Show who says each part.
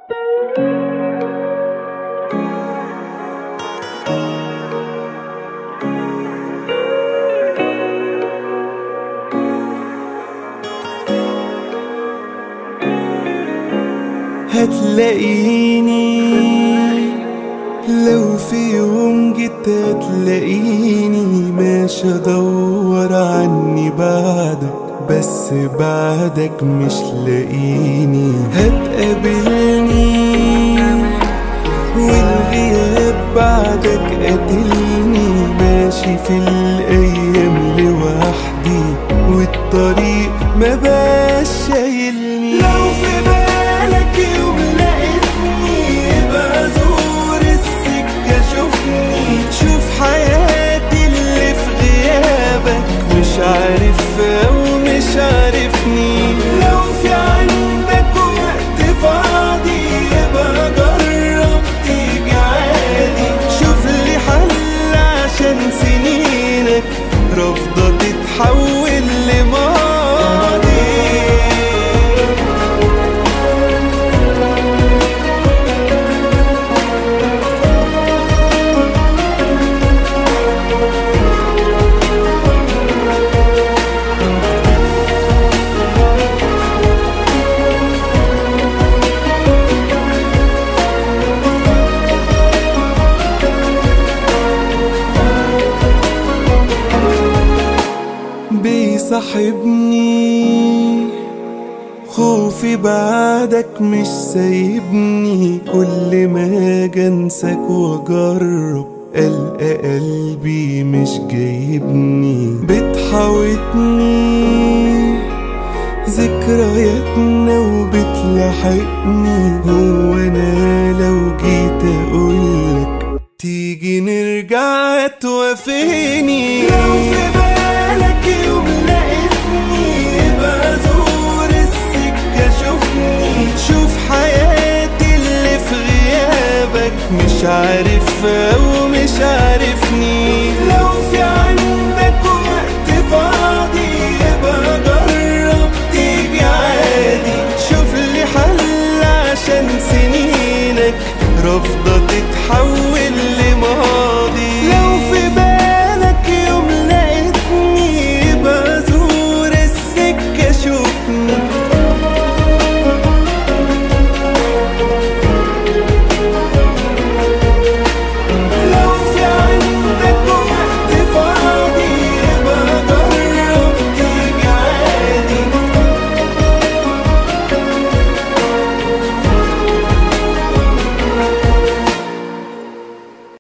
Speaker 1: هتلاقيني لو في يوم جيت هتلاقيني ماشي ادور عني بعدك بس بعدك مش لاقيني هتقابلني والغياب بعدك قاتلني ماشي في الايام لوحدي والطريق ما بقاش شايلني لو في بالك يوم لقيتني يبقى زور السكة شوفني شوف حياتي اللي في غيابك مش عارفها ومش عارفني لو في عندك وقت فاضي يبقى جرب تيجي عادي شوف لي حل عشان سنينك رافضة تتحول لماضي بيصاحبني خوفي بعدك مش سايبني كل ما اجي انساك واجرب القى قلبي مش جايبني بتحاوطني ذكرياتنا وبتلاحقني هو انا لو جيت اقولك تيجي نرجع توافقني لو في بالك يوم لقيتني يبقى زور السكة شوفني شوف حياتي اللي في غيابك مش عارفها ومش عارفني